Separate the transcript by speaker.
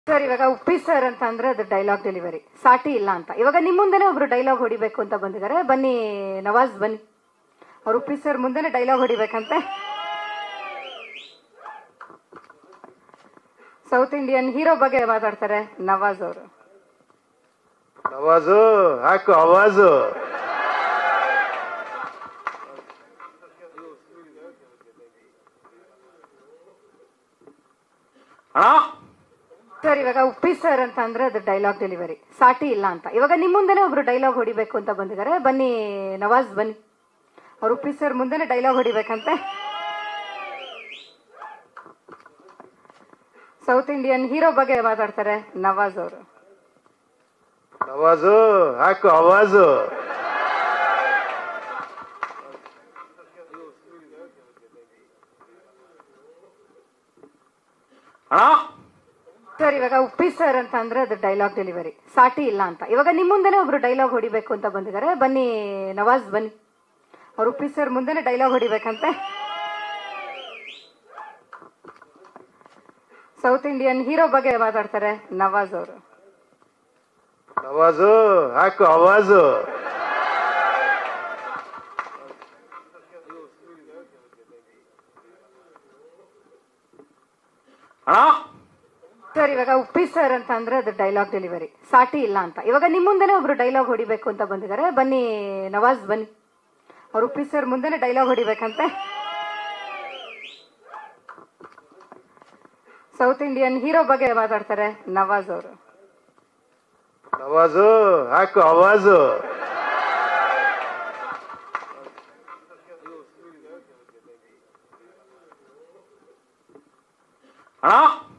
Speaker 1: sir ಇವಾಗ Uppi sir ಅಂತ ಅಂದ್ರೆ ಅದು ಡೈಲಾಗ್ ಡೆಲಿವರಿ ಸಾಟಿ ಇಲ್ಲ ಅಂತ ಇವಾಗ ನಿಮ್ ಮುಂದೆನೆ ಒಬ್ರು ಡೈಲಾಗ್ ಹೊಡಿಬೇಕು ಅಂತ ಬಂದಿದ್ದಾರೆ ಬನ್ನಿ ನವಾಜ್ ಬನ್ನಿ ಅವ್ರು ಉಪ್ಪಿ ಸರ್ ಮುಂದೆನೆ ಡೈಲಾಗ್ ಹೊಡಿಬೇಕಂತೆ ಸೌತ್ ಇಂಡಿಯನ್ ಹೀರೋ ಬಗ್ಗೆ ಮಾತಾಡ್ತಾರೆ ನವಾಜ್ ಅವರು
Speaker 2: ನವಾಜು ಹಾಕು ಅವಾಜು ಅಣ್ಣ
Speaker 1: ಸರ್ ಇವಾಗ ಉಪ್ಪಿ ಸರ್ ಅಂತ ಅಂದ್ರೆ ಅದು ಡೈಲಾಗ್ ಡೆಲಿವರಿ ಸಾಟಿ ಇಲ್ಲ ಅಂತ ಇವಾಗ ನಿಮ್ ಮುಂದೆನೆ ಒಬ್ರು ಡೈಲಾಗ್ ಹೊಡಿಬೇಕು ಅಂತ ಬಂದಿದ್ದಾರೆ ಬನ್ನಿ ನವಾಜ್ ಬನ್ನಿ ಅವ್ರು ಉಪ್ಪಿ ಸರ್ ಮುಂದೆನೆ ಡೈಲಾಗ್ ಹೊಡಿಬೇಕಂತೆ ಸೌತ್ ಇಂಡಿಯನ್ ಹೀರೋ ಬಗ್ಗೆ ಮಾತಾಡ್ತಾರೆ ನವಾಜ್ ಅವರು
Speaker 2: ನವಾಜು ಹಾಕು ಅವಾಜು ಅಣ್ಣ
Speaker 1: ಸರ್ ಇವಾಗ ಉಪ್ಪಿ ಸರ್ ಅಂತ ಅಂದ್ರೆ ಅದು ಡೈಲಾಗ್ ಡೆಲಿವರಿ ಸಾಟಿ ಇಲ್ಲ ಅಂತ ಇವಾಗ ನಿಮ್ ಮುಂದೆನೆ ಒಬ್ರು ಡೈಲಾಗ್ ಹೊಡಿಬೇಕು ಅಂತ ಬಂದಿದ್ದಾರೆ ಬನ್ನಿ ನವಾಜ್ ಬನ್ನಿ ಅವ್ರು ಉಪ್ಪಿ ಸರ್ ಮುಂದೆನೆ ಡೈಲಾಗ್ ಹೊಡಿಬೇಕಂತೆ ಸೌತ್ ಇಂಡಿಯನ್ ಹೀರೋ ಬಗ್ಗೆ ಮಾತಾಡ್ತಾರೆ ನವಾಜ್ ಅವರು
Speaker 2: ನವಾಜು ಹಾಕು ಅವಾಜು ಅಣ್ಣ
Speaker 1: ಸರ್ ಇವಾಗ ಉಪ್ಪಿ ಸರ್ ಅಂತ ಅಂದ್ರೆ ಅದು ಡೈಲಾಗ್ ಡೆಲಿವರಿ ಸಾಟಿ ಇಲ್ಲ ಅಂತ ಇವಾಗ ನಿಮ್ ಮುಂದೆನೆ ಒಬ್ರು ಡೈಲಾಗ್ ಹೊಡಿಬೇಕು ಅಂತ ಬಂದಿದ್ದಾರೆ ಬನ್ನಿ ನವಾಜ್ ಬನ್ನಿ ಅವ್ರು ಉಪ್ಪಿ ಸರ್ ಮುಂದೆನೆ ಡೈಲಾಗ್ ಹೊಡಿಬೇಕಂತೆ ಸೌತ್ ಇಂಡಿಯನ್ ಹೀರೋ ಬಗ್ಗೆ ಮಾತಾಡ್ತಾರೆ ನವಾಜ್ ಅವರು
Speaker 2: ನವಾಜು ಹಾಕು ಅವಾಜು ಅಣ್ಣ